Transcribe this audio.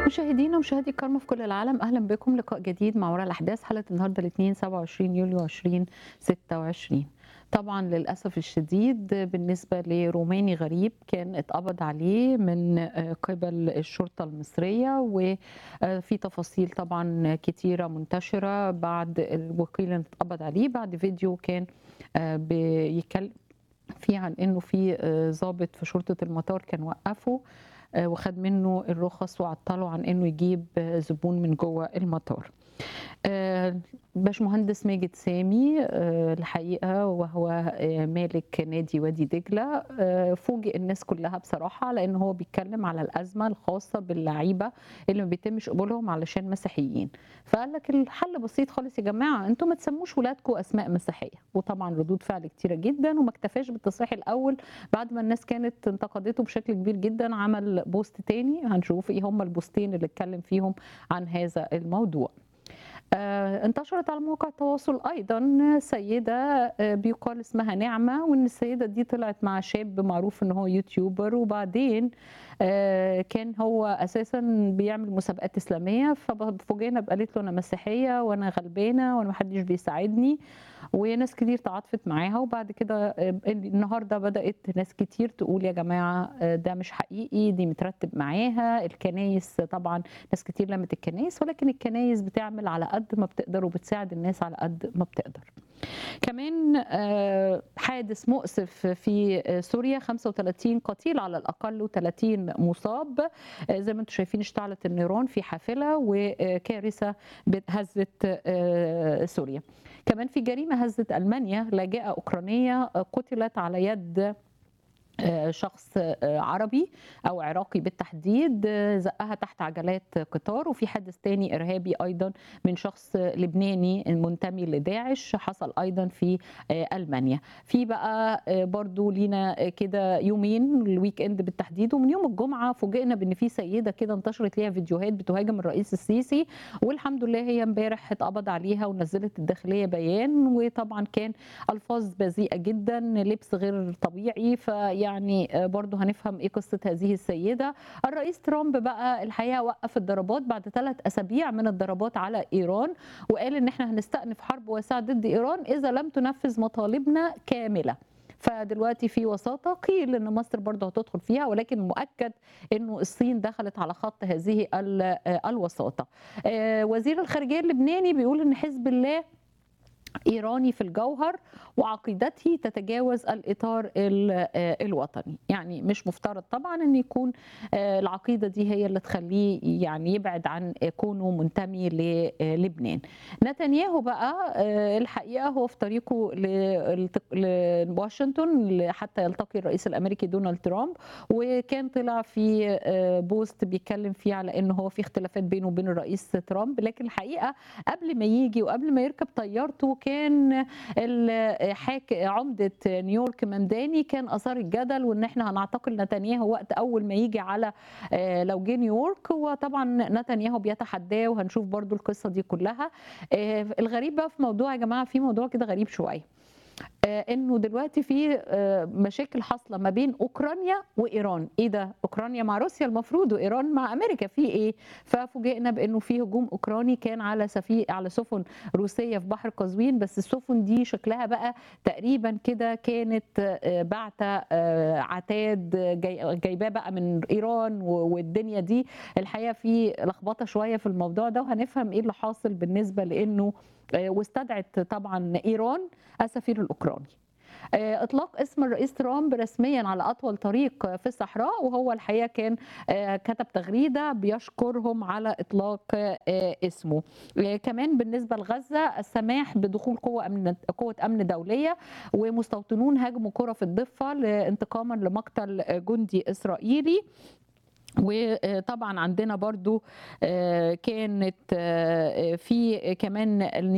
مشاهدينا ومشاهدي الكرام في كل العالم اهلا بكم لقاء جديد مع وراء الاحداث حلقه النهارده الاثنين 27 يوليو 2026 طبعا للاسف الشديد بالنسبه لروماني غريب كان اتقبض عليه من قبل الشرطه المصريه وفي تفاصيل طبعا كتيره منتشره بعد الوكيل اللي اتقبض عليه بعد فيديو كان بيتكلم فيه عن انه في ضابط في شرطه المطار كان وقفه وخد منه الرخص وعطله عن انه يجيب زبون من جوه المطار باشمهندس ماجد سامي الحقيقه وهو مالك نادي وادي دجله فوجئ الناس كلها بصراحه لان هو بيتكلم على الازمه الخاصه باللعيبه اللي ما بيتمش قبولهم علشان مسيحيين فقال لك الحل بسيط خالص يا جماعه انتوا ما تسموش ولادكم اسماء مسيحيه وطبعا ردود فعل كتيره جدا وما اكتفاش بالتصريح الاول بعد ما الناس كانت انتقدته بشكل كبير جدا عمل بوست تاني هنشوف ايه هم البوستين اللي اتكلم فيهم عن هذا الموضوع آه انتشرت على مواقع التواصل ايضا سيده آه بيقال اسمها نعمه وان السيده دي طلعت مع شاب معروف ان هو يوتيوبر وبعدين آه كان هو اساسا بيعمل مسابقات اسلاميه ففوجئنا قالت له انا مسيحيه وانا غلبانه وانا محدش بيساعدني وناس كتير تعاطفت معاها وبعد كده النهارده بدات ناس كتير تقول يا جماعه ده مش حقيقي دي مترتب معاها الكنايس طبعا ناس كتير لمت الكنايس ولكن الكنايس بتعمل على قد ما بتقدر وبتساعد الناس على قد ما بتقدر كمان حادث مؤسف في سوريا 35 قتيل على الاقل و30 مصاب زي ما انتم شايفين اشتعلت النيران في حافله وكارثه هزت سوريا كمان في جريمه هزت المانيا لاجئه اوكرانيه قتلت على يد شخص عربي او عراقي بالتحديد زقها تحت عجلات قطار وفي حادث تاني ارهابي ايضا من شخص لبناني منتمي لداعش حصل ايضا في المانيا في بقى برضو لينا كده يومين الويك اند بالتحديد ومن يوم الجمعه فوجئنا بان في سيده كده انتشرت ليها فيديوهات بتهاجم الرئيس السيسي والحمد لله هي امبارح اتقبض عليها ونزلت الداخليه بيان وطبعا كان الفاظ بذيئه جدا لبس غير طبيعي في يعني برضه هنفهم ايه قصه هذه السيده الرئيس ترامب بقى الحقيقه وقف الضربات بعد ثلاث اسابيع من الضربات على ايران وقال ان احنا هنستأنف حرب واسعه ضد ايران اذا لم تنفذ مطالبنا كامله فدلوقتي في وساطة قيل ان مصر برضه هتدخل فيها ولكن مؤكد انه الصين دخلت على خط هذه الوساطة وزير الخارجية اللبناني بيقول ان حزب الله ايراني في الجوهر وعقيدته تتجاوز الاطار الوطني يعني مش مفترض طبعا ان يكون العقيده دي هي اللي تخليه يعني يبعد عن كونه منتمي للبنان نتنياهو بقى الحقيقه هو في طريقه لواشنطن حتى يلتقي الرئيس الامريكي دونالد ترامب وكان طلع في بوست بيتكلم فيه على انه هو في اختلافات بينه وبين الرئيس ترامب لكن الحقيقه قبل ما يجي وقبل ما يركب طيارته كان حاك عمده نيويورك ممداني كان اثار الجدل وان احنا هنعتقل نتنياهو وقت اول ما يجي على لو جه نيويورك وطبعا نتنياهو بيتحداه وهنشوف برضو القصه دي كلها الغريب بقى في موضوع يا جماعه في موضوع كده غريب شويه انه دلوقتي في مشاكل حاصله ما بين اوكرانيا وايران ايه ده اوكرانيا مع روسيا المفروض وايران مع امريكا في ايه ففوجئنا بانه في هجوم اوكراني كان على سفي على سفن روسيه في بحر قزوين بس السفن دي شكلها بقى تقريبا كده كانت بعتة عتاد جاي جايباه بقى من ايران والدنيا دي الحقيقه في لخبطه شويه في الموضوع ده وهنفهم ايه اللي حاصل بالنسبه لانه واستدعت طبعا ايران السفير الاوكراني اطلاق اسم الرئيس ترامب رسميا على اطول طريق في الصحراء وهو الحقيقه كان كتب تغريده بيشكرهم على اطلاق اسمه كمان بالنسبه لغزه السماح بدخول قوه امن قوه امن دوليه ومستوطنون هاجموا قرى في الضفه انتقاما لمقتل جندي اسرائيلي وطبعا عندنا برضو كانت في كمان